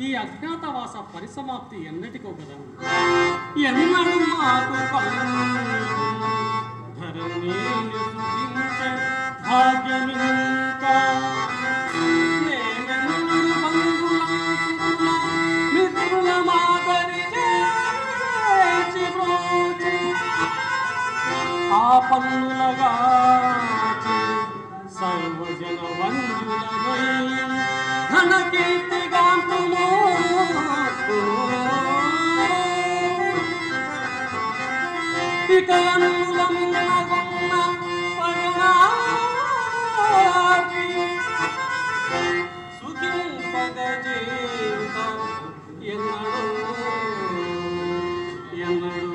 ఈ అజ్ఞాతవాస పరిసమాప్తి ఎన్నటికో కదా ఎన్నడు మాకు కలుగును ధరణిని సుఖించే భాగ్యమింకా మేమెన్నడు బంధులం సుతులం మిత్రుల మాదరి చేసి బ్రోచి ఆ పన్నులగా సర్వజన వంజులమై ఘన కీర్తిగాంతుము ఇక అన్నులమున్నగున్న పగనాటి సుఖింపగ జీవిత ఎన్నడూ ఎన్నడూ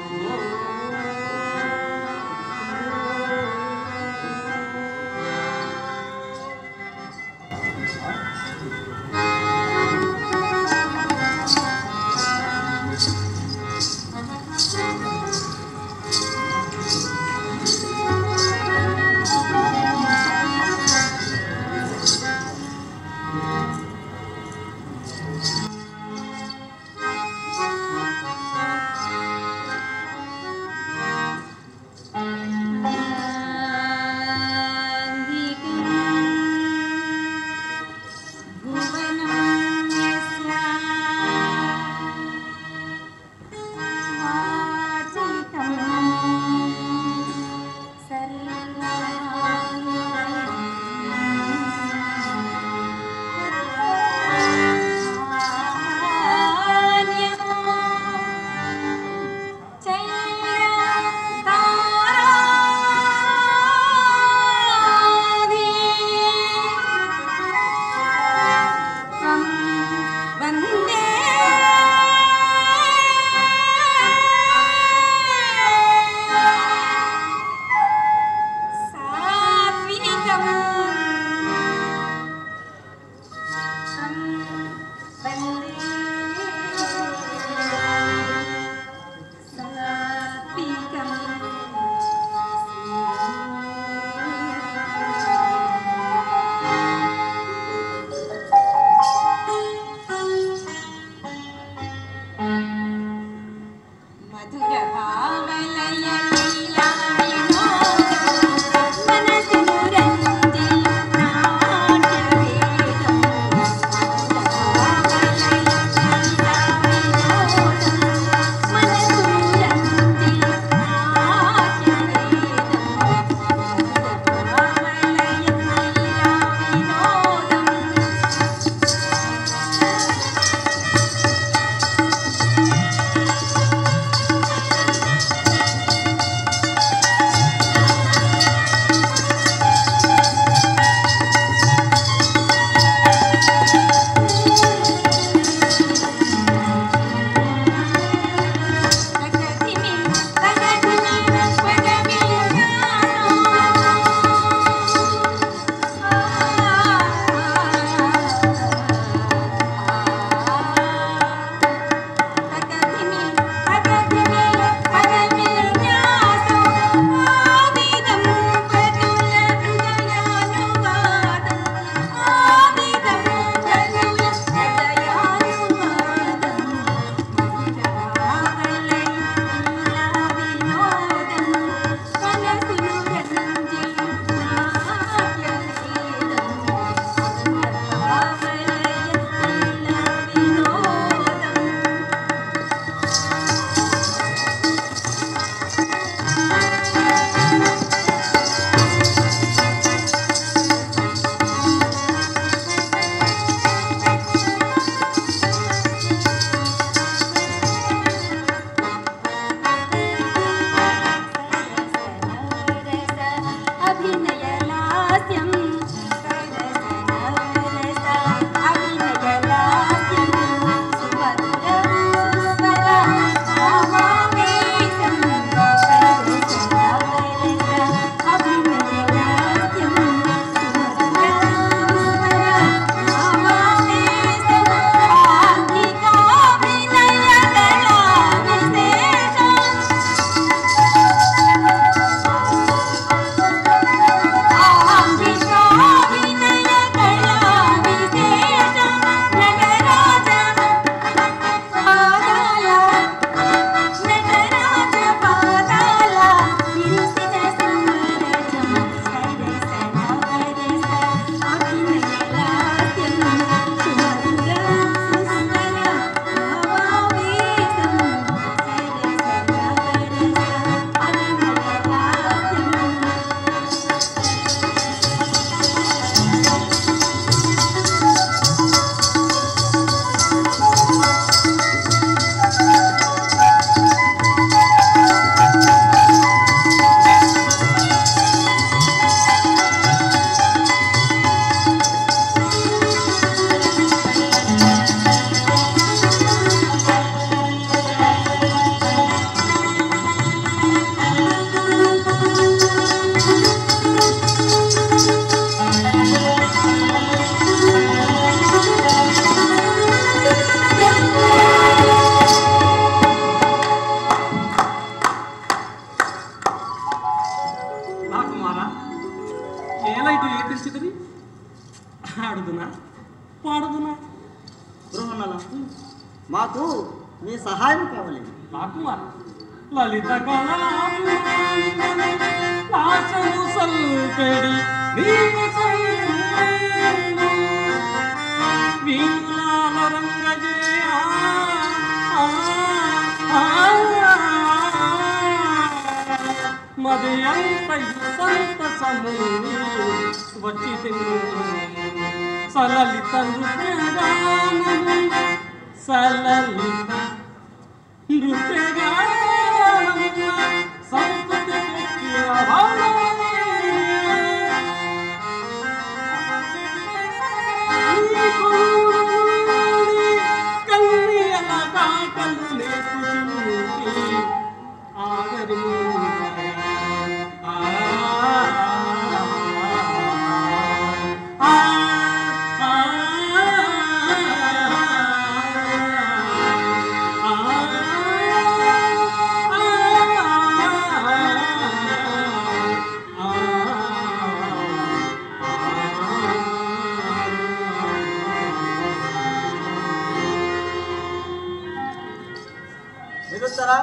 పాడుదునా పాడుదునా బృహన్నల మాకు మీ సహాయం కావాలి రాకుమార్ లలిత కళాశము సల్పెడి నీకు వీణులాల రంగజేయ మదయంత సంత సమూని వచ్చి సలలిత నృత్యగానము సలలిత నృత్యగానము సంస్కృతి కన్యల కాకలు నేర్పుచుంటి ఆగరి ఎదుగుతారా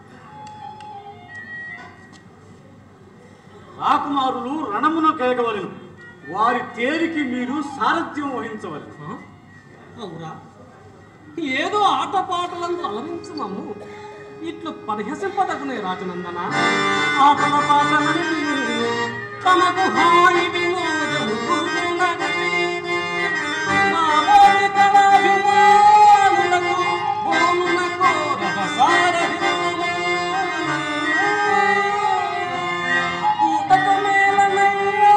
రాకుమారులు రణమున కేగవలను వారి తేరికి మీరు సారథ్యం వహించవలను అవురా ఏదో ఆటపాటలను అలరించమము ఇట్లు పరిహసింపదగునే రాజనందన ఆటల పాటలని తమకు హాయి వినోదము కూర్చున్నది. మాలోని కళాభిమానులకు భూమునకు రహసారహితము. పూటకు మేలనయ్యా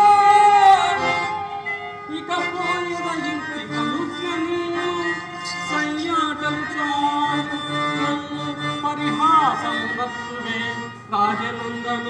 ఇక పోయిన ఇంటి కలుసుకొని సయ్యాటలు చాలు నన్ను పరిహాసం రత్తువే రాజనందన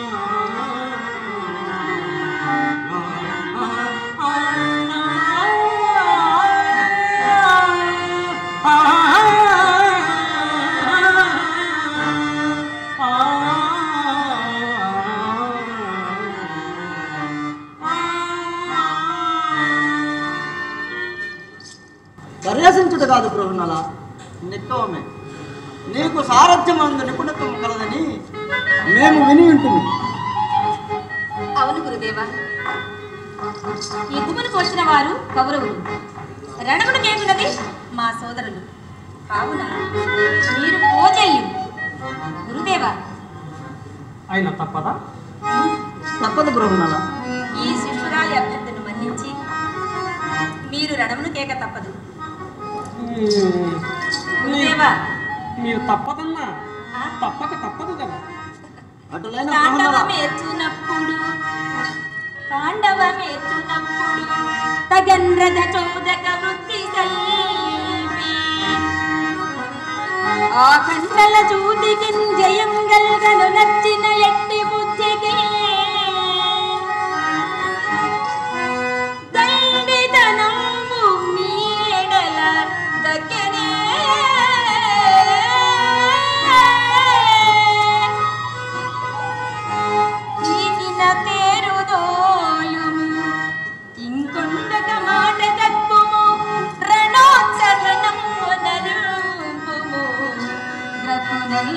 పరిహసించుడు కాదు బృహన్నల నిక్కవమే నీకు సారథ్యం అందు నిపుణత్వం కలదని మేము విని ఉంటుంది అవును గురుదేవా ఎగుమనికి వచ్చిన వారు కౌరవులు రణమును కేకున్నది మా సోదరులు కావున మీరు పోజేయు గురుదేవా అయినా తప్పదా తప్పదు బృహన్నల ఈ శిష్యురాలి అభ్యర్థులను మన్నించి మీరు రణమును కేక తప్పదు మ్మ్. గురుదేవా మీరు తప్పదన్నా ఆ? తప్పక తప్పదు కదా అటులైన బృహన్నల తాండవమేర్చునప్పుడు తాండవమేర్చునప్పుడు తగన్రథ చోదక వృత్తి సల్పి ఆ కండల చూతికి జయం గల్గను నచ్చిన ఎట్టి బుద్ధికి దండితనంబు నీడల దక్కనే ఈగిన తేరుదోయుము ఇంకొండక మాట తక్కుము రణోత్సవనము నరుపుము గ్రతుదై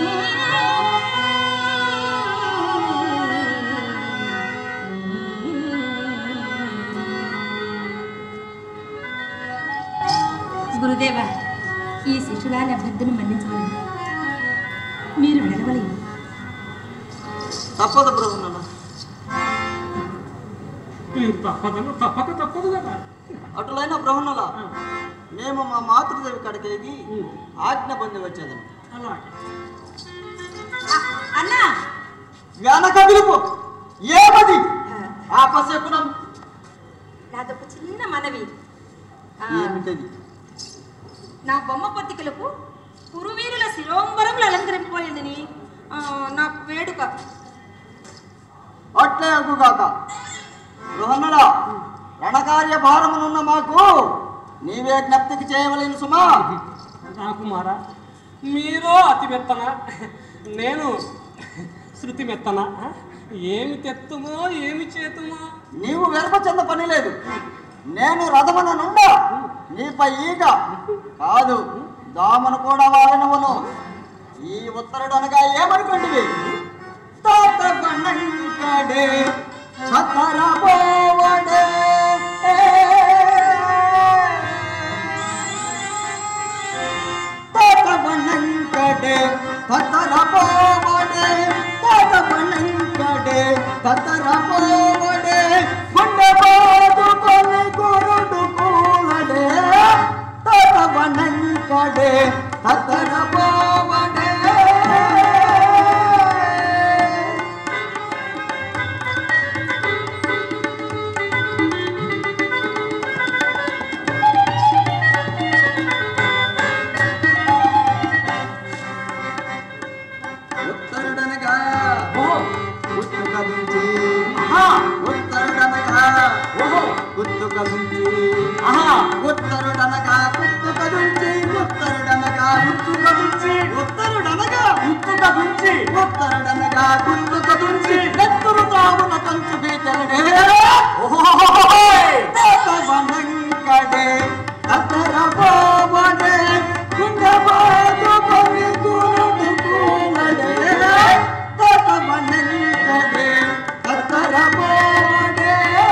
గురుదేవ ఈ శిశురాలి అభ్యర్థులు మన్నించవాలి మీరు విడవలేదు తప్పదు బృహన్నల మీరు తప్పదన్నా తప్పక తప్పదు కదా అటులైన బృహన్నల ఆ, మేము మా మాతృదేవి కడకేగి మ్మ్. ఆజ్ఞ పొంది వచ్చేదను అలాగే అన్నా వెనక పిలుపు ఏమది ఆపశకునం నాదొక చిన్న మనవి ఆ, ఏమిటది నా బొమ్మ పొత్తికలకు కురువీరుల శిరోంబరములు అలంకరింపబడిందని ఆ, నాకు వేడుక అట్లే అగుగాక బృహన్నల రణకార్య భారమునున్న మాకు నీవే జ్ఞప్తికి చేయవలేను సుమా రాకుమారా మీరు అతి మెత్తన నేను శృతి మెత్తన ఏమి తెత్తుమో ఏమి చేతుమో నీవు వెరప చెంద పని లేదు నేను రథమున నుండా నీపై ఈగ కాదు దామను కూడా వారినవును ఈ ఉత్తరుడు అనగా ఏమనుకోండివి తాత బండంకడే సతర పోవడే తాత బండంకడే సతర పోవడే తాత బండంకడే సతర పోవడే గుండె బాదుకొని గురుడు కూలడే తాత బండంకడే సతర పోవడే ఉత్తరుడనగా గుర్తు కదించి ఉత్తరుడనగా గుర్తు కదించి ఉత్తరుడనగా గుర్తు కదించి ఉత్తరుడనగా గుర్తు కదించి ఉత్తరుడనగా గుర్తు కదించి ఉత్తరుడనగా గుర్తు కదించి నెత్తురు తావున కంచు బీతలడే వనంకడే అతర బావడే గుండె బాదు కవి గురుడు కూలడే తత వనంకడే అతర బావడే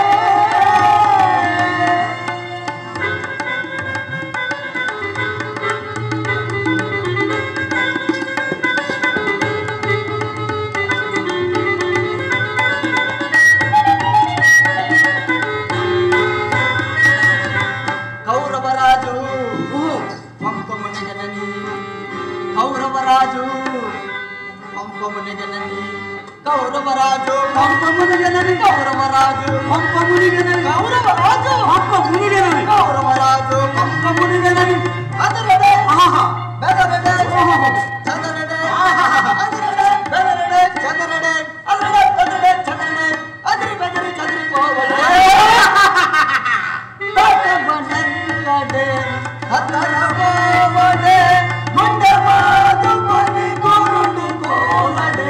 కౌరవరాజు పంపమునిగనని కౌరవరాజు పంపమునిగనని కౌరవరాజు పంపమునిగనని కౌరవరాజు పంపమునిగనని కౌరవరాజు పంపమునిగనని కౌరవరాజు పంపమునిగనని అదరడే ఆహా బెదరడే ఓహో చదరడే ఆహా అదరడే బెదరడే చదరడే అదరడే బెదరడే చదరడే అదరి బెదరి చదిరిపోవడే తటవనంగడే అతరవోవడే ముండవాదు కొని గురుడు కోలడే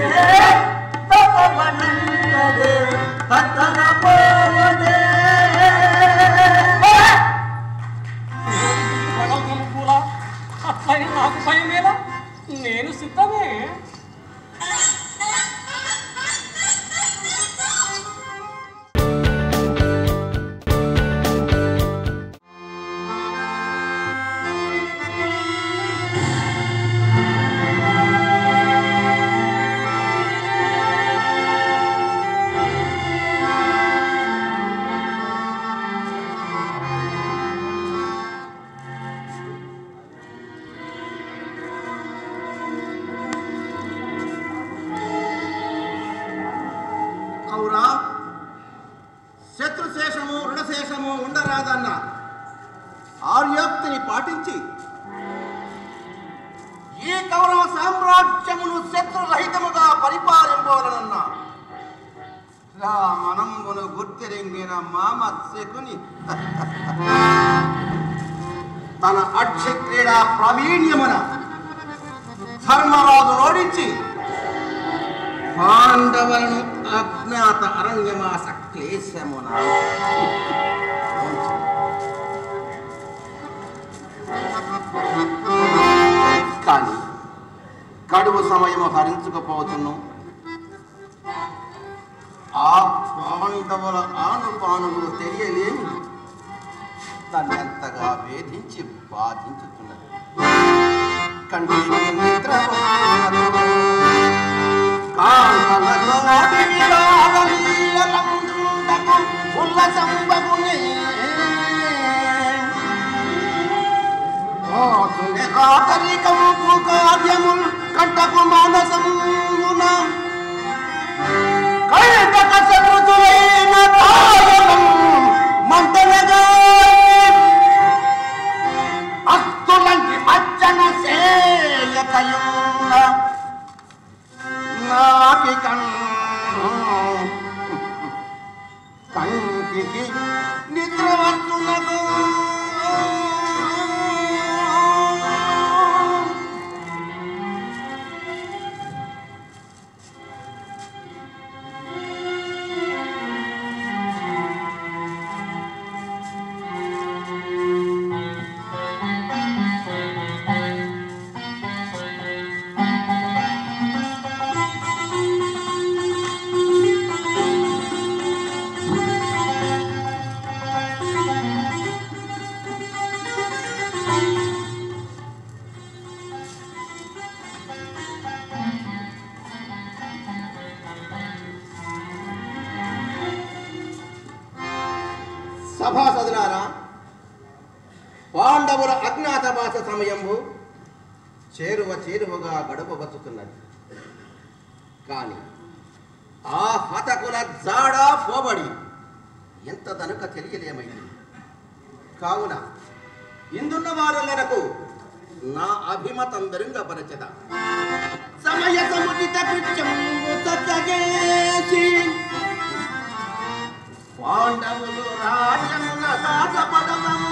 తటవనంగడే అతరవోవడే పడవకం పూల అట్లయి నాకు భయమేలా నేను సిద్ధమే కౌరా శత్రుశేషము రుణశేషము ఉండరాదన్న ఆర్యోక్తిని పాటించి ఈ కౌరవ సామ్రాజ్యమును శత్రురహితముగా పరిపాలింపవలనన్న రా మనంబును గుర్తిరింగిన మామ శకుని తన అక్ష క్రీడా ప్రావీణ్యమున ధర్మరాజు ఓడించి పాండవులను అజ్ఞాత అరణ్యమాస క్లేశమున కానీ కడువు సమయము హరించకపోతును ఆ పాండవుల ఆనుపానులు తెలియలేమి తన్నెంతగా వేధించి బాధించుతున్నది కంటికి నిద్ర వస్తున్నదో. కాంతలతో అడవిలాడనీయలందుండకు ఉల్లసంబగునే. కాసుని ఆకరికంపు కార్యముల్ కంటకు మానసమున కైటక సముదులైన కాయము మంటనగా అస్తులంటి మజ్జన సేయకయున్న నాకి కన్ను కంటికి నిద్ర వస్తున్నదు పాండవుల అజ్ఞాతవాస సమయము చేరువ చేరువగా గడపవచ్చుతున్నది కానీ ఆ హతకుల జాడ పోబడి ఎంత తనుక తెలియలేమైంది కావున ఇందున్న వారలకు నా అభిమతం బెరుంగపరచద సమయ సముచిత కృత్యము సత్యగేసి పాండవులు రాజమున దాసపదము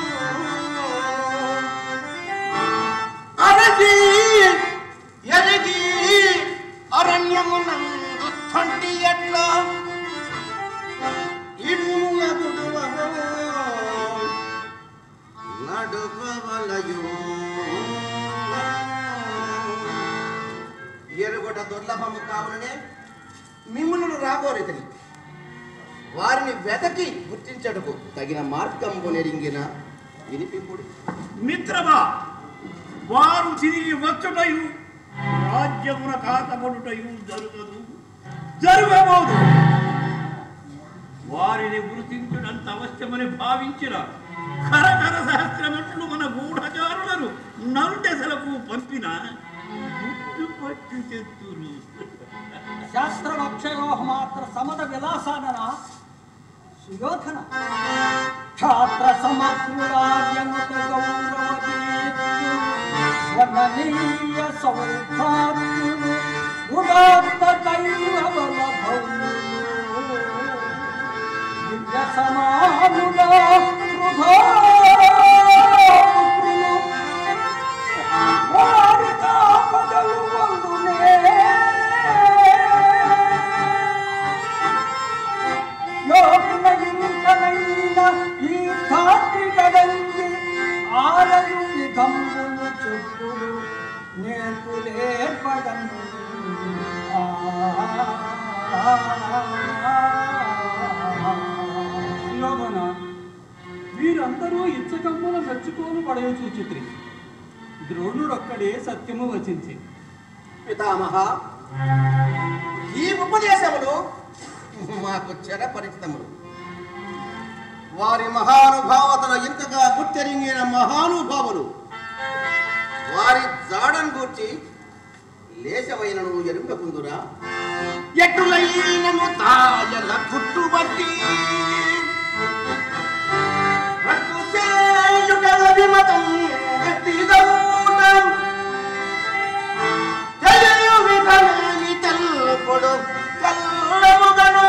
అరసి ఎరిగి అరణ్యమునందు థంటి ఎట్లా ఇడుములగుడువగో నడుపవలయు ఎరుగొట దుర్లభము కావుననే మిమ్ములను రాబోరితని వారిని వెతకి గుర్తించటకు తగిన మార్గంబు నెరింగిన వినిపింపుడు మిత్రమా వారు తిరిగి వచ్చుటయు రాజ్యమున కాతపడుటయు జరుగదు జరగబోదు వారిని గుర్తించుడంత అవశ్యమని భావించిన కరకర సహస్రమట్లు మన గూఢచారులను నలుదెసలకు పంపిన గుర్తుపట్టు చెత్తురు శాస్త్రమక్షయోహ మాత్ర సమద విలాసానన సుయోధన క్షాత్ర సమగ్రురాజ్యముత గౌరవదీప్తు వర్ణనీయ సౌభాగ్యులు ఉదాత్త కైరవల భౌములు దివ్య సమానుల వృధా పుత్రులు వారి కాపదలు వందునే లోకుల ఇంకనైన ఈ ధాత్రి గడంగి ఆరలు విధములు చెప్పులు నేర్పులేర్పడను యోగన వీరందరూ ఇచ్చకమ్ముల మెచ్చుకోలు పడయచూ చిత్రి ద్రోణుడొక్కడే సత్యము వచించి పితామహ ఈ ఉపదేశములు మాకు చెరపరిచితములు వారి మహానుభావతను ఇంతగా గుర్తెరింగిన మహానుభావులు వారి జాడను గూర్చి లేశమైనను ఎరుంగకుందురా ఎటులైనను తాయల గుట్టుబట్టి రట్టు చేయుటల విమతం గట్టిదవుటం తెలియు విధమేమి తెలుపుడు కల్లముగను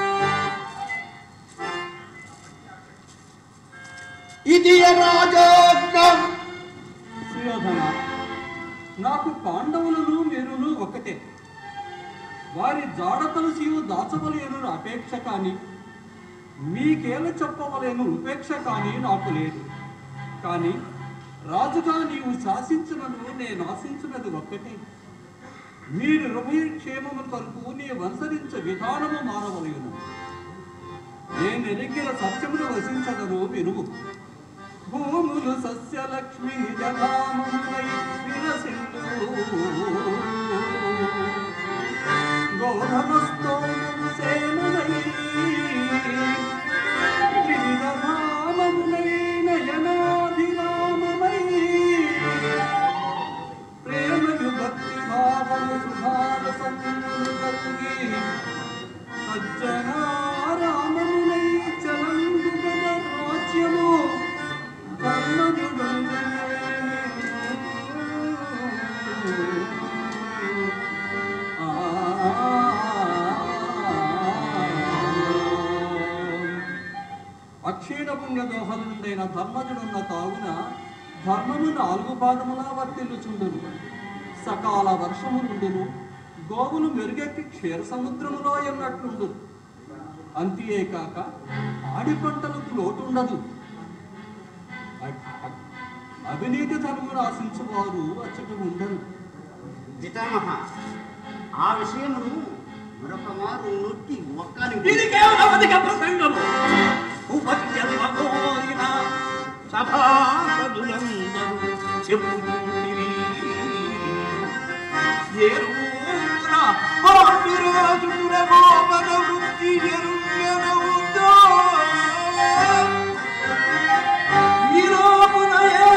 ఇది రాజోక్త సుయోధన నాకు పాండవులను మీరును ఒకటే వారి జాడ తలసియు దాచవలేను అపేక్ష కాని మీకేల చెప్పవలేను ఉపేక్ష కాని నాకు లేదు కానీ రాజుగా నీవు శాసించినను నేను ఆశించినది ఒక్కటే మీరు హృదయ క్షేమము కొరకు నీవు అనుసరించే విధానము మారవలేను నేను ఎరిగిన సత్యమును వసించగను వినుము భూములు సస్యలక్ష్మి జలాములై విరసిల్లు గోధనస్తోములు సేనులై వివిధ నామములై నయనాభిరామమై ప్రేమయు భక్తి భావము సుధార సంగులు కలిగి సజ్జనారామమునై చలందు గద రాజ్యము అక్షీణ పుణ్య దోహదుడైన ధర్మజుడున్న తావున ధర్మము నాలుగు భాగములా వర్తిల్లుచుండును సకాల వర్షములుండును గోవులు మెరుగెక్కి క్షీర సముద్రములో ఎన్నట్లుండు అంతియేకాక ఆడి పంటలకు లోటుండదు అ- అ- అవినీతి ధర్మను ఆశించువారు అచ్చట ఉండరు పితామహ ఆ విషయమును మరొక మారు నొక్కి ఒక్కని ఇది కేవలం అధిక ప్రసంగము ఉపత్యమ కోరిన సభాసదులందరూ చెప్పుకుంటిరి ఎరువున పాండురాజుల గోపన వృత్తి ఎరుగనవుతో ఈ లోపున ఏ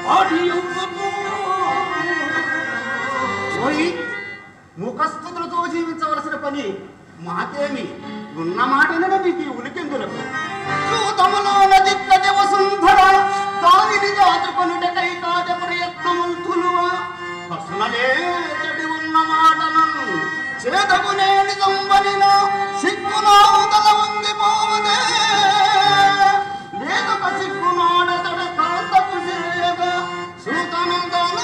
పోయి ముఖస్థుతులతో జీవించవలసిన పని మాకేమి ఉన్న మాటనే నీకు ఈ ఉలికెందులకు చూతములో నదిక్క వసుంధర దానిని దాచుకొనుటకై కాద ప్రయత్నముల్తులువా పసునలే చెడి ఉన్న మాటలను చేతకు నేని సంబలిన సిగ్గునావుదల వంగిపోవదే లేదొక సిగ్గునాడతడ కాంతకు సేవ సూతనందన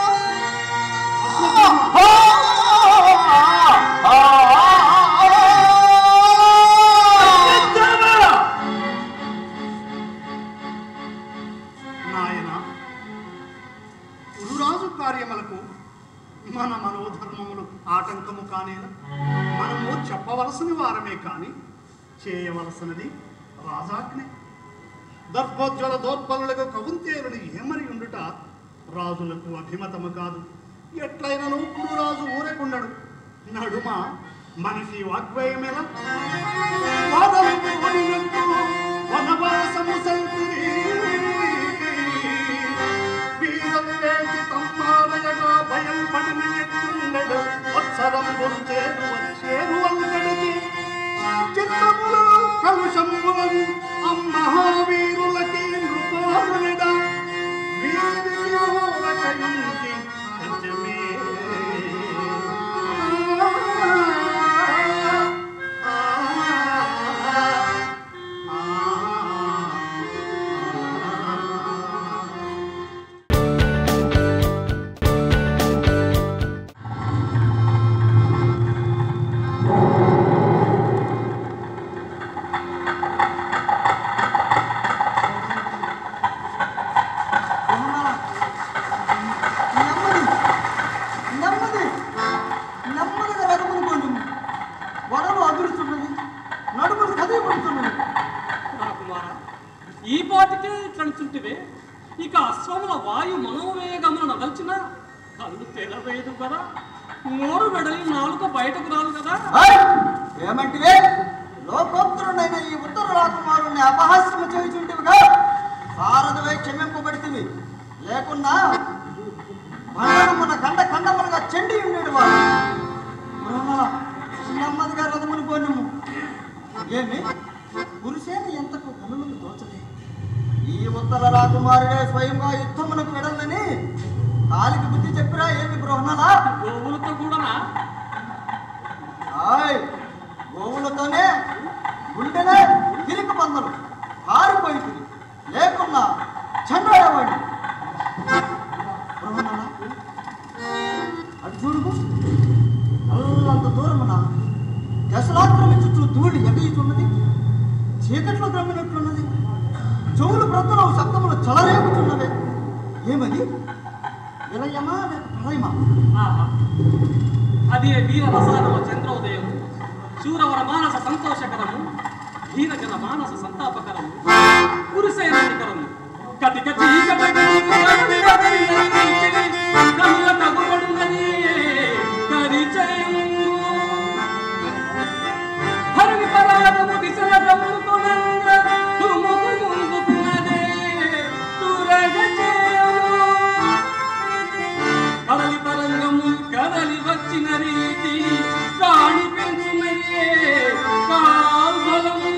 నాయన గురురాజు కార్యములకు మన మనోధర్మములు ఆటంకము కానేలా మనము చెప్పవలసిన వారమే కాని చేయవలసినది రాజాజ్ఞ దర్భోజ్వల దోత్పలులకు కవుంతేరుని ఏమరి ఉండుట రాజులకు అభిమతము కాదు ఎట్లయినను గురురాజు ఊరకుండడు నడుమ మనకి వాగ్వయమెల వాదము ఓడినట్టు వనవాసము సల్పిరి వీరం వేసి తమ్మాలయగా భయం పడిన ఎట్లుండడు వత్సరం చేరు వచ్చేరు అంగడికి చిత్తములు కలుషములను అమ్మహావీరులకి నృపారునిడ వీరికి ఊరకయుంచి పంచమే నెమ్మది నెమ్మది నెమ్మదిగా రథమును కొండు వడలు అదురుతున్నది నడుములు కదిలిపడుతున్నది రాకుమారా ఈ పాటికే ఇట్లంటుంటివే ఇక అశ్వముల వాయు మనోవేగములను నదల్చిన కళ్ళు తెలవేదు కదా నోరు వెడలి నాలుక బయటకు రాదు కదా ఏయ్! ఏమంటివే లోకోత్తరుడైన ఈ ఉత్తర రాకుమారుణ్ణి అపహాస్యము చేయుచుంటివిగా సారథవే క్షమింపబడితివి లేకున్నా మండలమున ఖండ ఖండములుగా చెండి ఉండేడు వాడు బ్రహ్మల నెమ్మదిగా రథమును పోనము ఏమి గురుసేన ఎంతకు కనులకు దోచలే ఈ ఉత్తర రాకుమారుడే స్వయంగా యుద్ధమునకు వెడలని కాలికి బుద్ధి చెప్పిరా ఏమి బృహణలా గోవులతో కూడానా ఆయ్ గోవులతోనే గుండెనే తిరిగి పందలు పారిపోయింది లేకున్నా చండాడవాడి అటు చూడు అల్లంత దూరమున దశలాక్రమించు ధూళి ఎగయితున్నది చీకట్లో గ్రమ్మినట్లున్నది చెవులు బ్రతలు శబ్దములు చలరేపుతున్నవే ఏమది విలయమా లేక ప్రళయమా ఆహా. అది వీర రసానవ చంద్రోదయం శూరవర మానస సంతోషకరము ధీరజన మానస సంతాపకరము పురుషేనానికరము కటిక చీకటి కనుల కగుపడున్నది కరిచయము హరిని పరాగము దిశల గమ్ముకొనంగ తుముకు ముందుకున్నదే తురగ చేయము కదలి తరంగము కదలి వచ్చిన రీతి కాణి పెంచునయ్యే కాల్బలము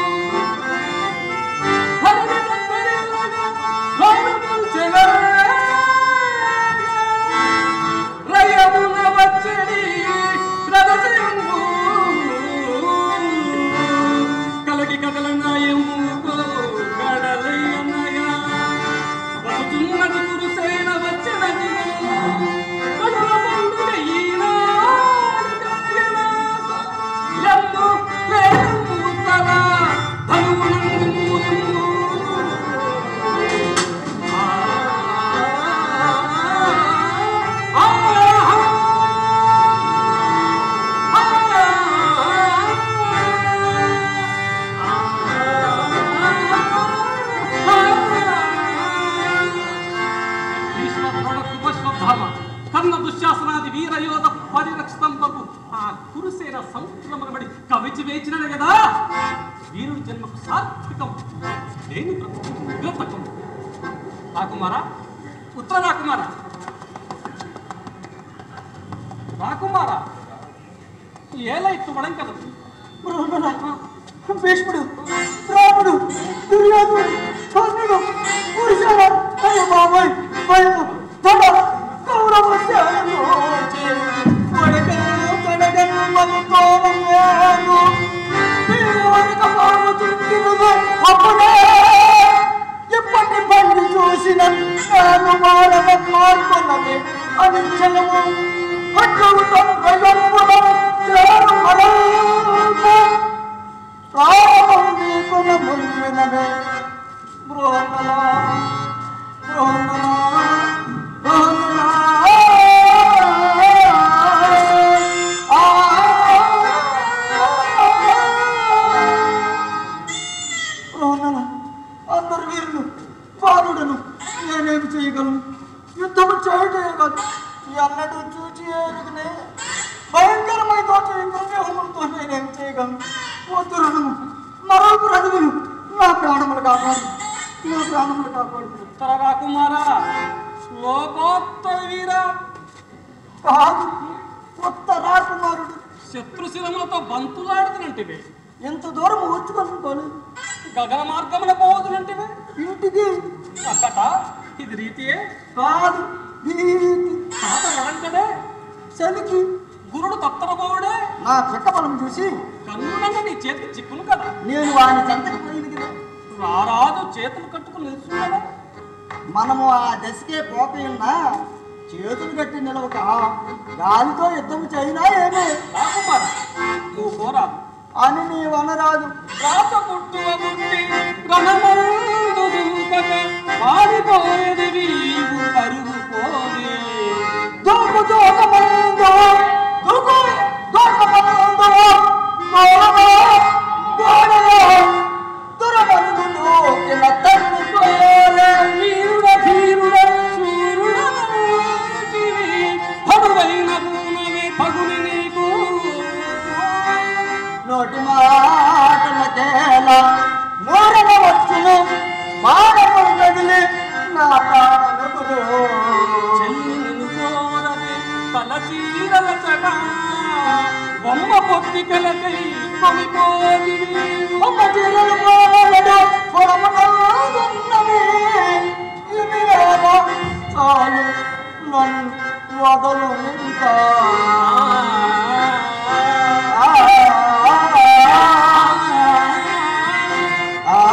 హరిని దగ్గరిల్లగా భారములు చెలరేగ. రయమున వచ్చడి రథసింగు. కలగి కదలనాయముకో కడలయ్యనగా వసుచున్నది కురుసైన వచ్చినది కనుల పండుగ ఈనాడు కప్పినాకు. ఎమ్ము లేము తల ధనువునందు మూలము. ఆ, ఆ, కర్ణ దుశ్శాసనాది వీరయోధ పరిరక్షితంపకు ఆ కురుసేన సంక్రమణబడి కవిచి వేచినదే కదా వీరుడి జన్మకు సార్థకం లేని బ్రతుకు నిరర్థకం రాకుమారా ఉత్తర రాకుమార రాకుమార ఏలా ఇట్టుబడం కదా బ్రహ్మణ భీష్ముడు రాముడు దుర్యోధనుడు కర్ణుడు పురుషుల అయ్య బాబాయ్ భయము తడ కౌరవ సేనలు వడగను తడగను మనుకోవం వేను వీరువనక పాము చుట్టినది అప్పుడే ఎప్పటి బండి చూసిన నేను మారవ మార్పున్నది అనిచ్చలము అడ్డు భయంపురం చేరు మరల్పు ప్రాణం దీపున ముందునవే బృహన్నలా బృహన్నలా బృహన్నలా ఆ బృహన్నలా అందరు వీరులు బాలుడను నేనేమి చేయగలను యుద్ధము చేయటే కాదు ఎన్నడూ చూచి ఎరుగునే భయంకరమైన విగ్రహములతో నేనేం చేయగలను పోతురును మరొక రథములు నా ప్రాణములు కాపాడు నా ప్రాణములు కాపాడు ఉత్తర రాకుమార లోకోత్తర వీర కాదు కొత్త రాకుమారుడు శత్రుశిరములతో బంతులాడుతున్నట్టివి ఎంత దూరం వచ్చుకోలేదు గగన మార్గమున పోవదునంటివి ఇంటికి అక్కట ఇది రీతియే కాదు వీటి తాత నడంకడే చలికి గురుడు తత్తరబోవుడే నా పిట్టబలం చూసి కన్నులన్న నీ చేతికి చిక్కును కదా నేను వాని చెంతకి పోయింది కదా రారాదు చేతులు కట్టుకుని నిలుచున్నాడా మనము ఆ దశకే పోకయున్నా చేతులు కట్టి నిలవక గాలితో యుద్ధం చైనా ఏమే రాకుమార నువ్వు పోరా అని నీ వనరాదు రాత పుట్టువ పుట్టి రణమందు దూకక పారిపోయేది వీవు పరుగు పోగే దూకు దూకమందు దూకు దూకమందు గోడలో గోడలో దురమందు దూకిన తన్ని పోలే వీరుడ ధీరుడ శూరుడ నీటివి, పరువైన పూనవి పగుని నీకు నోటి మాటలకేల మూడవ వచ్చును మానవుడు తగిలి నా ప్రాణములు చెల్లిని కోరని తలచీరల చట బొమ్మ పొత్తికలకై కొనిపోదివి ఒక చిరులు పోలడు పొడమున్నవి ఇవి ఏమో చాలు నన్ను వదలు ఇంకా ఆ, ఆ,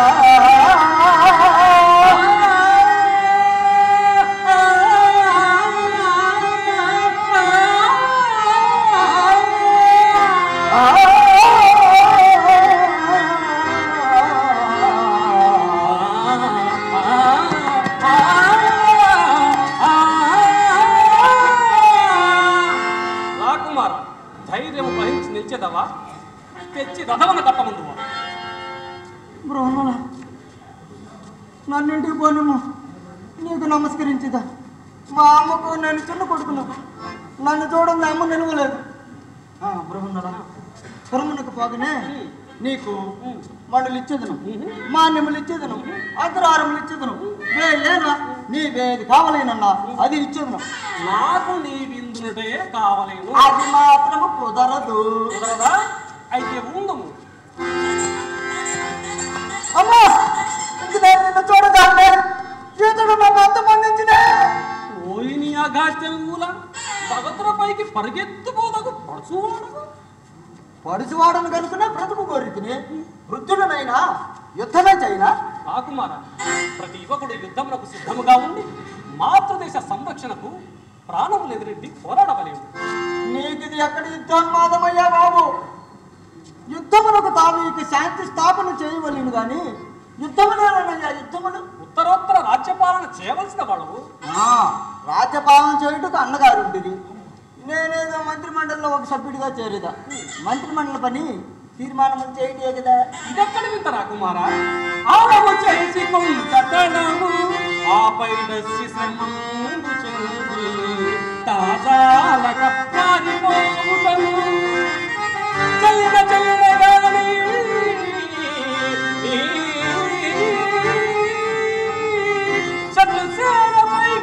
రాకుమార ధైర్యం వహించి నిలిచేదవా తెచ్చి రథమున కట్టముందువా బ్రహ్మణ నన్నింటికి పోనిము నీకు నమస్కరించిదా మా అమ్మకు నేను చిన్న కొడుకును నన్ను చూడండి అమ్మ నిలవలేదు బ్రహ్మణ బ్రహ్మణకు పోగనే నీకు మండలు ఇచ్చేదను మాన్యములు ఇచ్చేదను అగ్రహారములు ఇచ్చేదను వేయేనా నీ వేది కావాలేనన్నా అది ఇచ్చేదను నాకు నీ విందునుటే కావలేను అది మాత్రము కుదరదు కుదరదా అయితే ఉందము అమ్మా ఇంక నేను నిన్ను చూడగానే ఇతడు నన్ను అంతమందించినే ఓయిని అఘాత్యం మూల భగతుల పైకి పరిగెత్తుకోదకు పడుచువాడకు పడుచువాడను కనుకునే బ్రతుకు కోరితిని వృద్ధుడనైనా యుద్ధమే చైనా రాకుమార ప్రతి యువకుడు యుద్ధములకు సిద్ధముగా ఉండి మాతృదేశ సంరక్షణకు ప్రాణములు ఎదురెడ్డి పోరాడవలేము నీకిది ఎక్కడి యుద్ధోన్మాదమయ్యా బాబు యుద్ధమునకు తాను ఇక శాంతి స్థాపన చేయవలేను గాని యుద్ధములేనయ్యా యుద్ధములు ఉత్తరోత్తర రాజ్యపాలన చేయవలసిన వాడు ఆ, రాజ్యపాలన చేయుటకు అన్నగారు ఉంటుంది నేనేదో మంత్రిమండలిలో ఒక సభ్యుడిగా చేరేదా మంత్రిమండలి పని తీర్మానం చేయటే కదా ఇదెక్కడి వింత రాకుమారా ఆడము చేసి కొంతటము ఆపై దస్సి శ్రమందు చెంది తాజాలక పారిపోవుటము చల్లిన చల్లిన గాని శత్రుసేనపై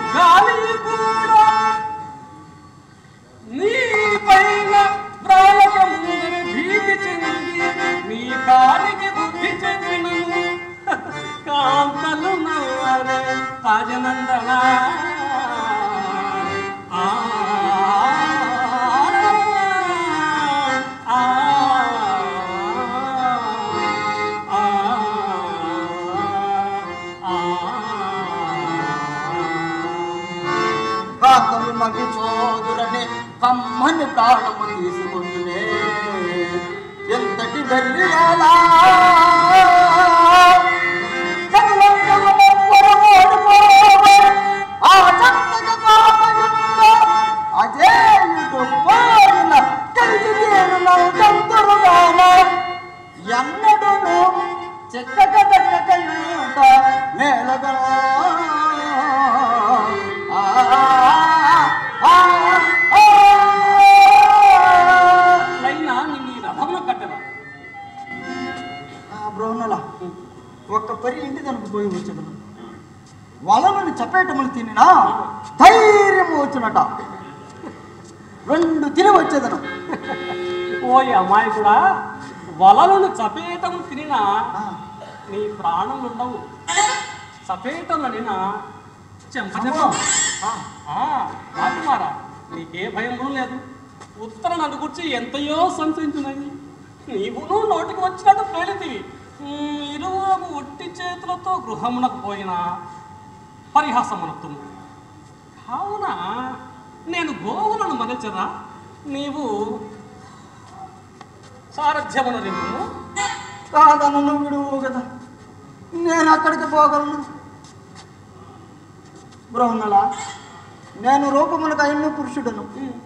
రాజనందన ఆ, ఆ, ఆ, ఆ. కాకలు మగి చోదురని కమ్మని ప్రాణము తీసుకుంటునే ఎంతటి వెర్రివేలా ఆ చక్కగా పాపయుండ అజేయుడు పోయిన కలిసి తీరు నవ్వుతుందురుగాన ఎన్నడును చెక్కక దక్కకయుంట నేలగా ఆ, ఆ, ఆ, లైనా నిన్ను ఈ రథమున కట్టెదా ఆ బ్రోహ్నల ఒక్క పరి ఇంటి తనకు పోయి వచ్చేదను వలలను చప్పేటములు తినినా ధైర్యము వచ్చినట రెండు తిని వచ్చేదను ఓయ్ అమ్మాయి కూడా వలలను చపేటము తినినా ఆ, నీ ప్రాణం ఉండవు చపేటములనినా చెంప అమ్మో. రాకుమారా నీకే భయం లేదు ఉత్తర నన్ను గురించి ఎంతయో సంతరించున్నది నీవును నోటికి వచ్చినట్టు పేలితివి ఇరువులకు ఒట్టి చేతులతో గృహమునకు పోయినా పరిహాసమనత్తుము కావున నేను గోవులను మరచరా నీవు సారథ్యమున రేపు కాదనను విడువు కదా నేను అక్కడికి పోగలను బ్రహ్మల నేను రూపములకు అయిన పురుషుడను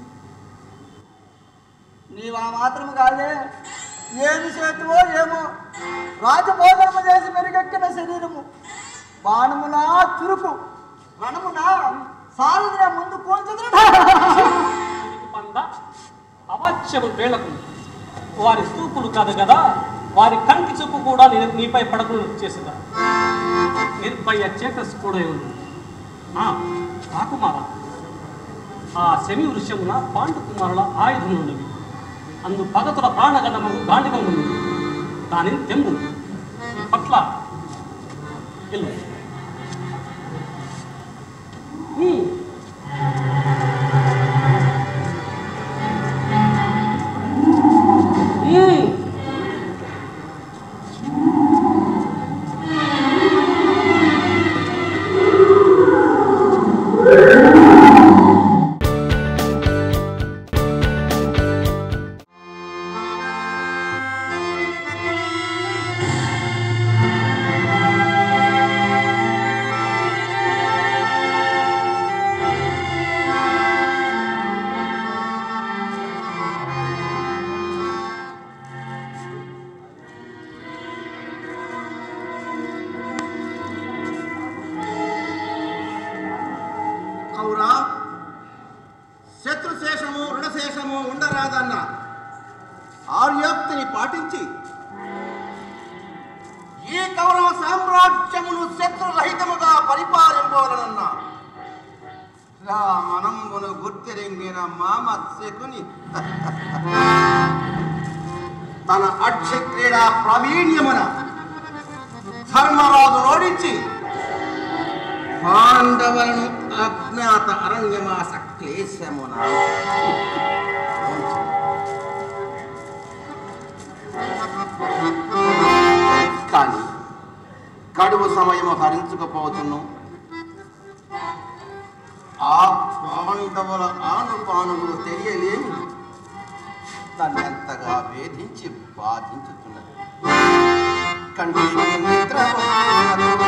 నీవు ఆ మాత్రం కాదే ఏమి చేతువో ఏమో రాజభోజనము చేసి మెరుగెక్కిన శరీరము బాణమునా చురుకు రణమునా సారథిన ముందు పోల్చదు పంద అవాచ్యము వేళకు వారి స్తూపులు కాదు కదా వారి కంటి చూపు కూడా నీ నీపై పడకుండా చేసేదా నిర్భయ చేతస్ కూడా ఉంది ఆ, రాకుమార ఆ శమి వృషమున పాండు కుమారుల ఆయుధమున్నవి అందు పగతుల ప్రాణగణము గాండికమున్నది దానిని తెంపు పట్ల వెళ్ళు హ్మ్. హ్మ్. అవురా శత్రుశేషము రుణశేషము ఉండరాదన్న ఆర్యోక్తిని పాటించి ఈ కౌరవ సామ్రాజ్యమును శత్రురహితముగా పరిపాలింపవలనన్న రా మనంబును గుర్తిరింగిన మామ శకుని తన అక్ష క్రీడా ప్రావీణ్యమున ధర్మరాజు ఓడించి పాండవులను అజ్ఞాత అరణ్యమాస క్లేశమున కానీ కడువు సమయము హరించుకపోతును ఆ పాండవుల ఆనుపానులు తెలియలేని తను ఎంతగా వేధించి బాధించుతున్నది కంటికి నిద్ర వస్తున్నదో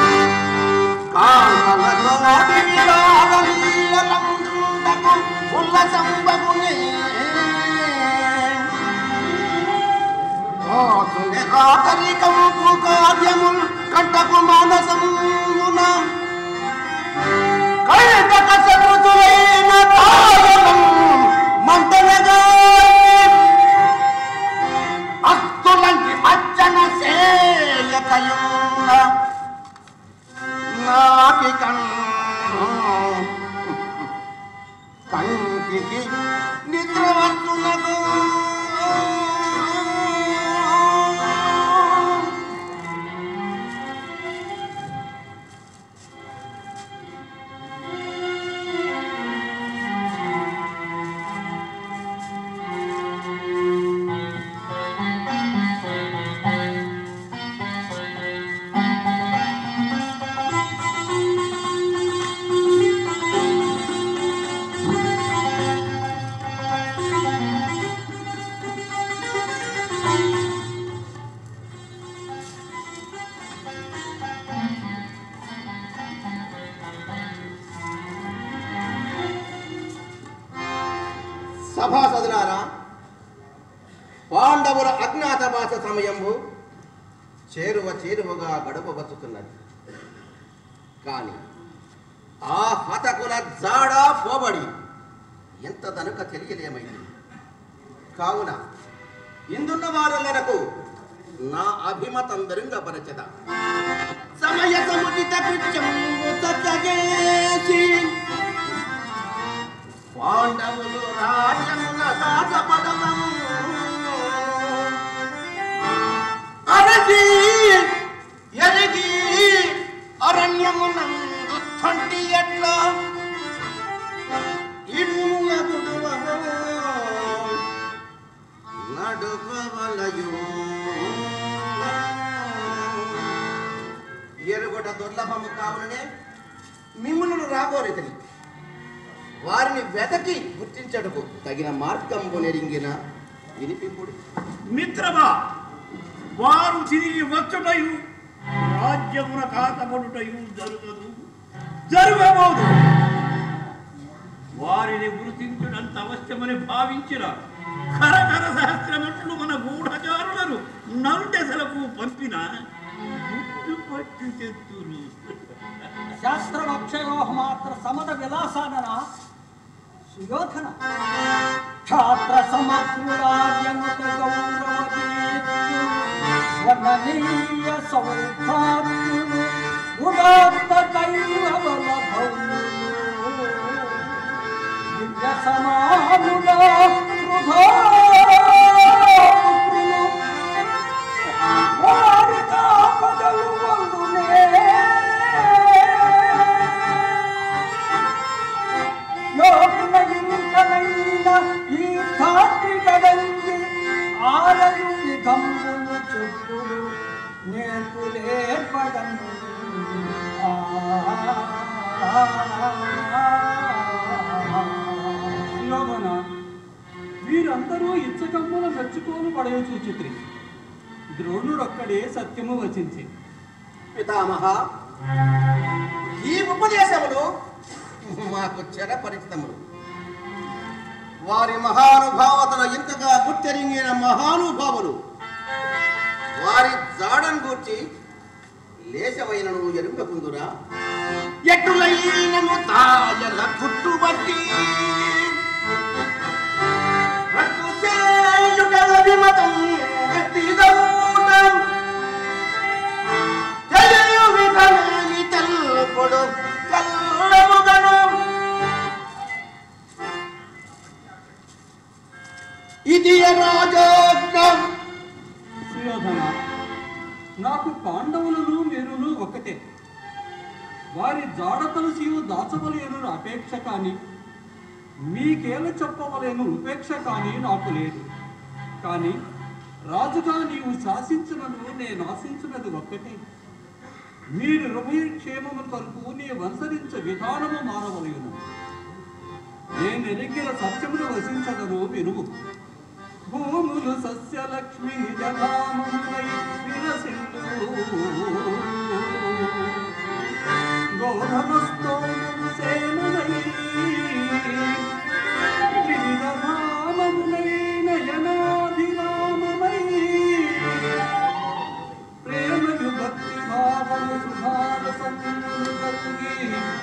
కంటకు మానసమున కైటక సముదులైన కాయము మంటనగా అస్తులంటి మజ్జన సేయకయున్న నాకి కన్ను కంటికి నిద్ర వస్తున్నదు ప్రభువులారా పాండవుల అజ్ఞాతవాస సమయము చేరువ చేరువగా గడపవచ్చుతున్నది కానీ ఆ హతకుల జాడ పోబడి ఎంత దనుక తెలియలేమైంది కావున ఇందున్న వారలకు నా అభిమతం బెరుంగపరచద సమయ సముచిత పిచ్చంబు సత్యగేసి పాండవులు రాజమున దాసపదము అరసి ఎరిగి అరణ్యమునందు థండి ఎట్లా ఇడుములగుడువగో నడుపవలయు ఎరుగుట దుర్లభము కావుననే మిమ్ములను రాబోరితని వారిని వెతకి గుర్తించటకు తగిన మార్గంబు నెరింగిన వినిపింపుడు మిత్రమా వారు తిరిగి వచ్చుటయు రాజ్యమున కాతపడుటయు జరుగదు జరగబోదు వారిని గుర్తించుడంత అవశ్యమని భావించిన కరకర సహస్రమట్లు మన గూఢచారులను నలుదెసలకు పంపిన గుర్తుపట్టు చెత్తురు శాస్త్రమక్షయో మాత్ర సమద విలాసానన సుయోధన క్షాత్ర సమగ్రురాజ్యముత గౌరవదీప్తు వర్ణనీయ సౌభాగ్యులు ఉదాత్త కైరవల భౌములు దివ్య సమానుల వృధా పుత్రులు వారి కాపదలు వందునే యోగుల ఇంకనైన ఈ ధాత్రి గడంగి ఆరదు విధములు చెప్పులు నేర్పులేర్పడను యోగన వీరందరూ ఇచ్చకమ్ముల మెచ్చుకోలు పడయచూ చిత్రి ద్రోణుడొక్కడే సత్యము వచించి పితామహ ఈ ఉపదేశములు మాకు చెరపరిచితములు వారి మహానుభావతను ఇంతగా గుర్తెరింగిన మహానుభావులు వారి జాడను గూర్చి లేశమైనను ఎరుంగకుందురా ఎటులైనను తాయల పుట్టుబట్టి రట్టు చేయుగల విమతం గట్టిదౌటం తెలియు విధమేమి తెలుపుడు కల్లముగను ఇది రాజోగ్రం సుయోధన నాకు పాండవులను మీరును ఒకటే వారి జాడ తలసియు దాచవలేను అపేక్ష కాని మీకేల చెప్పవలేను ఉపేక్ష కాని నాకు లేదు కానీ రాజుగా నీవు శాసించినను నేను ఆశించినది ఒక్కటే మీరు హృదయ క్షేమము కొరకు నీవు అనుసరించే విధానము మారవలేను నేను ఎరిగిన సత్యమును వసించగను వినుము భూములు సస్యలక్ష్మి జలాములై విరసిల్లు గోధనస్తోములు సేనులై వివిధ నామములై నయనాభిరామమై ప్రేమయు భక్తి భావము సుధార సంగులు కలిగి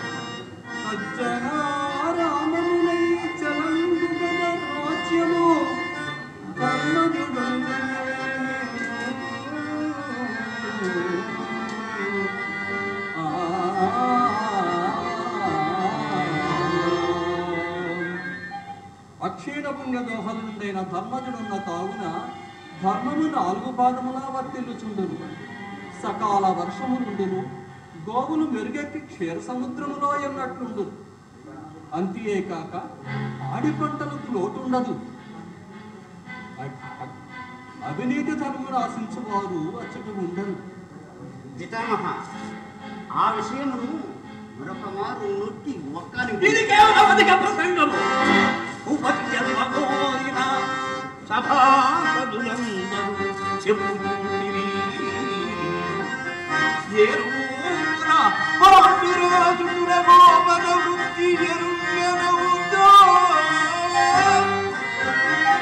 సజ్జనారామమునై చలందు గద రాజ్యము అక్షీణ పుణ్య దోహలుండైన ధర్మజుడున్న తావున ధర్మము నాలుగు పాదములా వర్తిల్లుచుండును సకాల వర్షములుండును గోవులు మెరుగెక్కి క్షీర సముద్రములో ఎన్నట్లుండు అంతియేకాక ఆడి పంటలకు లోటుండదు అ- అ- అవినీతి ధర్మను ఆశించువారు అచ్చట ఉండరు పితామహ ఆ విషయమును మరొక మారు నొక్కి ఒక్కని ఇది కేవలం అధిక ప్రసంగము ఉపత్యమ కోరిన సభాసదులందరూ చెప్పుకుంటిరి ఎరువున పాండురాజుల గోపన వృత్తి ఎరుగనవుతో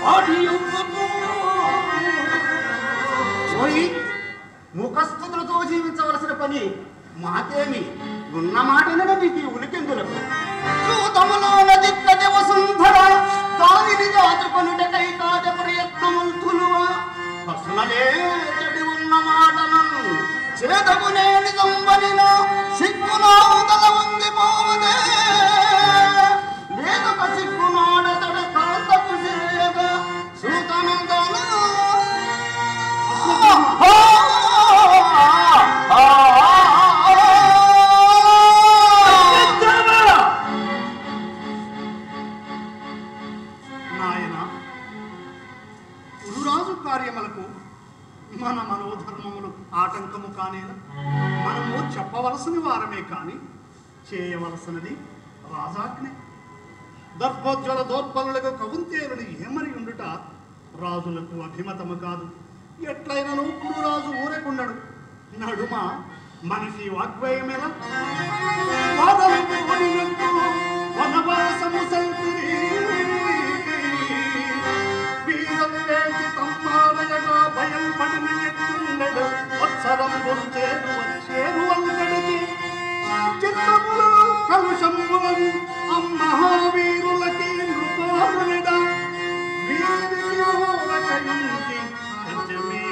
పోయి ముఖస్థుతులతో జీవించవలసిన పని మాకేమి ఉన్న మాటనే నీకు ఈ ఉలికెందులకు సూతములోన దిక్కది వసుంధర దానిని దాచుకొనుటకై కాద ప్రయత్నముల్తులువా పసునలే చెడి ఉన్న మాటలను చేతకు నేని సంబలిన సిగ్గునావుదల వంగిపోవదే లేదొక సిగ్గునాడతడ కాంతకు సేవ సూతనందన నాయన గురురాజు కార్యములకు మన మనోధర్మములు ఆటంకము కానేలా మనము చెప్పవలసిన వారమే కాని చేయవలసినది రాజాజ్ఞ దర్భోజ్వల దోత్పలులకు కవుంతేరుడు ఏమరి ఉండుట రాజులకు అభిమతము కాదు ఎట్లయినను గురురాజు ఊరకుండడు నడుమ మనకి వాగ్వయమెల వాదము పోడినట్టు వనవాసము సల్పిరి వీరం లేచి తమ్మాలయగా భయం పడిన ఎట్లుండడు వత్సరం చేరు వచ్చేరు అంగడికి చిత్తములు కలుషములను అమ్మహావీరులకి నృపారునిడ వీరికి ఊరకయుంచి పంచమే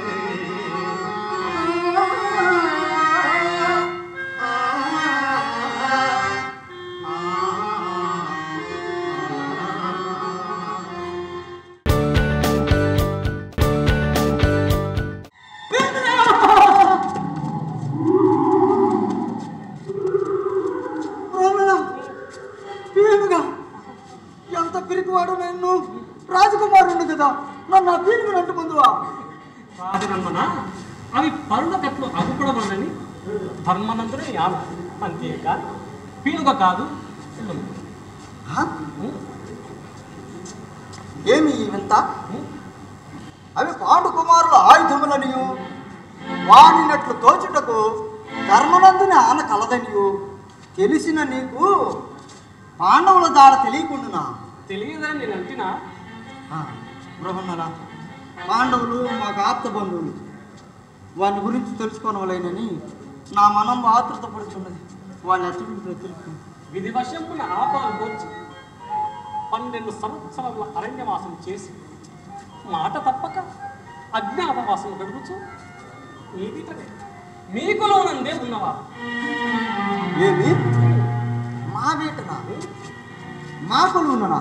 రామణ పీనుగా ఎంత పిరికివాడు నేను రాజకుమారుడు కదా నన్ను ఆ పీనుగు అంటు ముందువా రాజనమ్మన అవి పరుల గట్లు అగుపడవలని ధర్మనందునే యాన అంతేక పీనుగ కాదు ఎల్లుండి. ఏమి ఈ వింత అవి పాండు కుమారుల ఆయుధములనియు వానినట్లు తోచుటకు ధర్మనందుని ఆన కలదనియు తెలిసిన నీకు పాండవుల దాడ తెలియకుండునా తెలియదని నేను అంటినా బృహన్నరా పాండవులు మాకు ఆప్త బంధువులు వాని గురించి తెలుసుకోనవలేనని నా మనం ఆతృత పడుతున్నది వాళ్ళ అతడు తెలుసు విధివశమున ఆపాలు పోర్చి పన్నెండు సంవత్సరాల అరణ్యవాసం చేసి మాట తప్పక అజ్ఞాతవాసం గడుపుచు మీదిటనే మీకులోనందే ఉన్నవారు ఏమి మా వీటనా మా కొలువుననా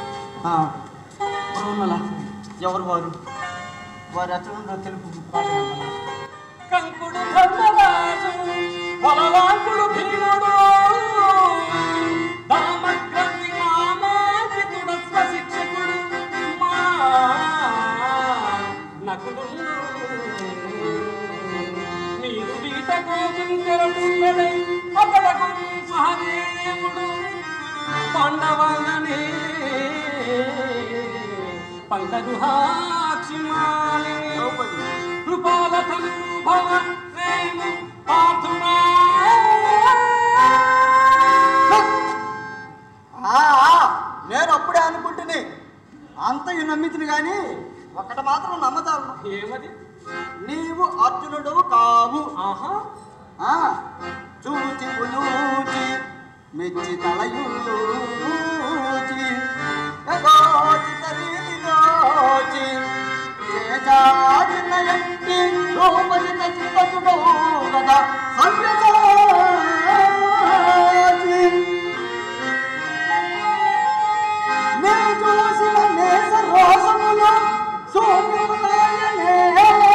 బృహన్నలా ఎవరు వారు వారి అతడు తెలుపు ప్రార్థన కంకుడు ధర్మరాజు బలవాంకుడు భీముడు ధర్మగ్రంథి మామాజితుడు స్వశిక్షకుడు మా నకుడు మీరు వీట గోవిందరముందరై ఒకడకు సహదేవుడు పాండవాలనే పంకదుహాక్షి మాలిని కృపాలతం భవ రేము పార్థునా ఆ, ఆ, నేను అప్పుడే అనుకుంటుని అంతయు నమ్మితిని గాని ఒకటి మాత్రం నమ్మతాను ఏమది నీవు అర్జునుడు కావు ఆహా ఆ, చూచి పులూచి మెచ్చి తలయూచి యథోచిత రీతిలోచి చేజాచిన ఎట్టి రూపజిత చిత్తచుడు కదా సవ్యసాచి నే చూసిన నేస రోసములు సోమ్యములాయనే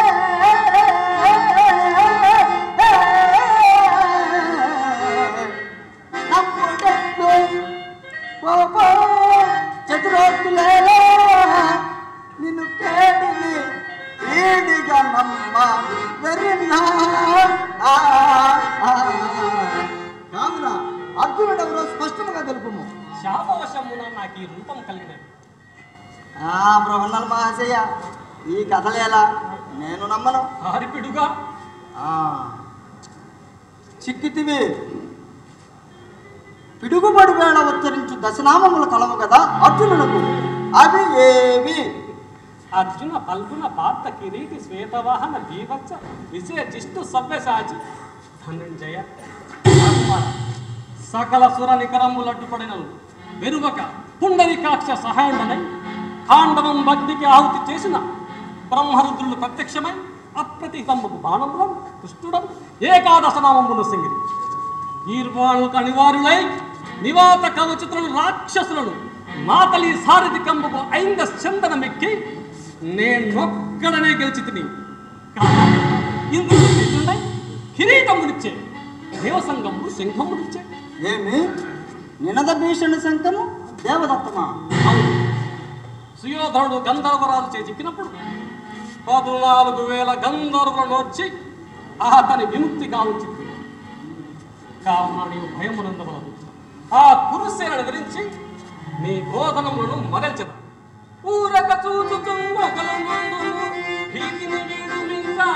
నమ్ముటెట్లు పాప చతురోక్తులేలా నిన్ను కేడిని ఈడిగా నమ్మ వెరిన్నా ఆ, ఆ. కావున అర్జునుడు ఎవరో స్పష్టంగా తెలుపుము శాపవశమున నాకు ఈ రూపం కలిగినది ఆ బ్రహ్మణల్ మహాశయ ఈ కథలేలా నేను నమ్మను హారిపిడుగా ఆ, చిక్కితివి పిడుగుబడి వేళ ఉచ్చరించు దశనామములు కలవు కదా అర్జునునకు అవి ఏవి అర్జున ఫల్గుణ పాత్ర కిరీటి శ్వేతవాహన బీభత్స విజయ జిష్ణు సవ్యసాచి ధనంజయ రాకుమార, సకల సుర నికరములు అడ్డుపడినను వెరువక పుండరీకాక్ష సహాయుడనై తాండవం భక్తికి ఆహుతి చేసిన బ్రహ్మరుద్రులు ప్రత్యక్షమై అప్రతిహతముకు బాణములను కృష్ణుడం ఏకాదశ నామములు సింగిరి ఈర్వాణులకు అనివారులై నివాత కవచితులను రాక్షసులను మాతలి సారథి కంబకు ఐంద చందనమెక్కి నేనొక్కడనే గెలిచి తిని ఇంద్రుడు దిగుండై కిరీటమునిచ్చే దేవసంగముడు సింహమునిచ్చే ఏమి నినద భీషణ శంకము దేవదత్తమా అవును సుయోధనుడు గంధర్వరాజు చే చిక్కినప్పుడు పద్నాలుగు వేల గంధర్వులను వచ్చి అతని విముక్తి కావుచింది కావున నీవు భయమునందవలదు ఆ కురుసేనను గురించి నీ బోధనములను మరల్చద ఊరక చూచుచు మొగలు ముందును భీతిని వీడుమింకా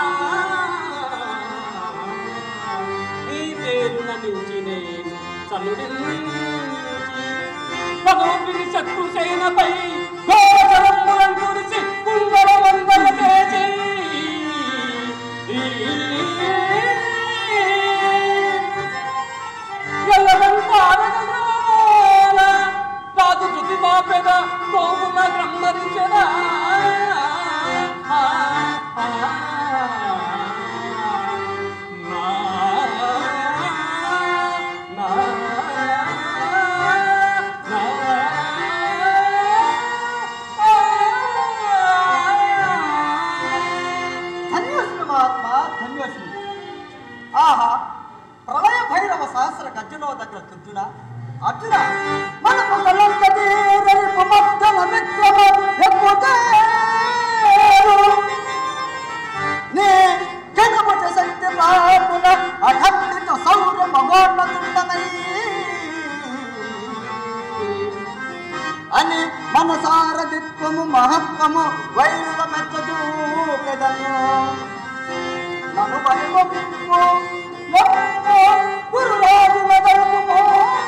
నీ తేరున నుంచి నేను చల్లుడిల్లించి పదోపిని శత్రు సేనపై ఘోరములను కురిసి కుండల వందల చేసి ఎల్లవంతారగల రాజు జుతి బాపెద గోవుల గ్రమ్మరించెదా ధన్యోస్మి మహాత్మా ధన్యోస్మి ఆహా ప్రళయ భైరవ సహస్ర గర్జనో దగ్గర తుర్జున అర్జున మనకు కలంక తీరని పుమద్దల మిత్రమ ఎక్కుతేరు నీ జగముట శక్తి పాపున అఖండిత సౌర్య మగోన్నతుండనై అని మనసారదిత్వము మహత్వము వైరుల మెచ్చ చూపెదను నన్ను భయము గురురాజు మెదలుము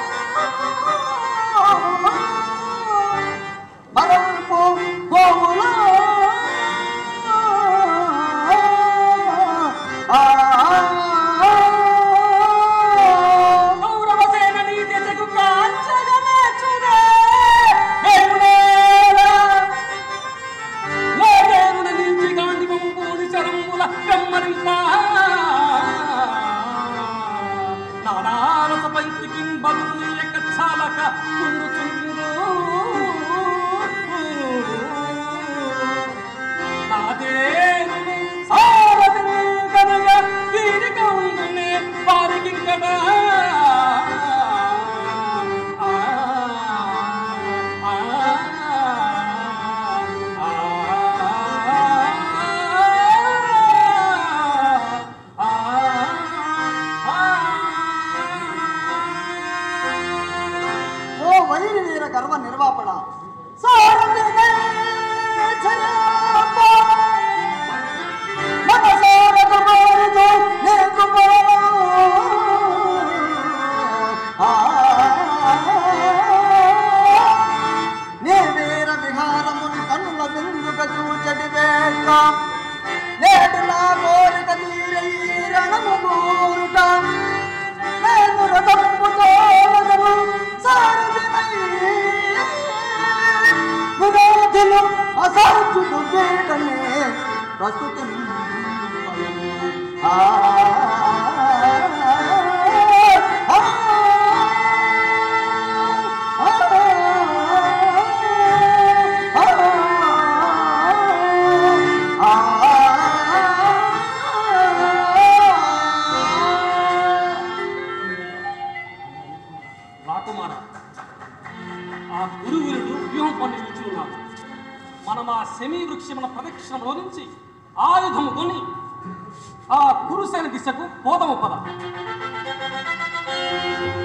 మరల్పు గోవులు కౌరవసేన నీ దశకు కాంచగమేచునే. వేమునేల. లేదేరున నిలిచి గాంధీవము పూని శరముల కమ్మరింపా. నానారస పంక్తికి బదులు నీయక చాలక కుండుచుండు. నాదేరును సారథిని కనుక తీరిక ఉండునే వారికింకడా. ఆ, ఆ, ఆ, ఓ వైరి వీర గర్వ నిర్వాపణ సారథినే జయాప. మన సారథ మారుతూ నీకు పోరా. ఆ. నీ వీర విహారమును కన్నుల విందుక చూచడి వేళ నేడు నా కోరిక తీరై రణము కోరుట నేను రథముతో రథము సారథినై విరోధులు అసాధ్యుడు వీడనే ప్రస్తుతం ఆ ఆ, రాకుమార ఆ గురువురుడు వ్యూహం పని నిలిచి ఉన్నాడు మనం ఆ శమీ వృక్షముల ప్రదక్షిణంలో నుంచి ఆయుధము కొని ఆ కురుసేన దిశకు పోదము పద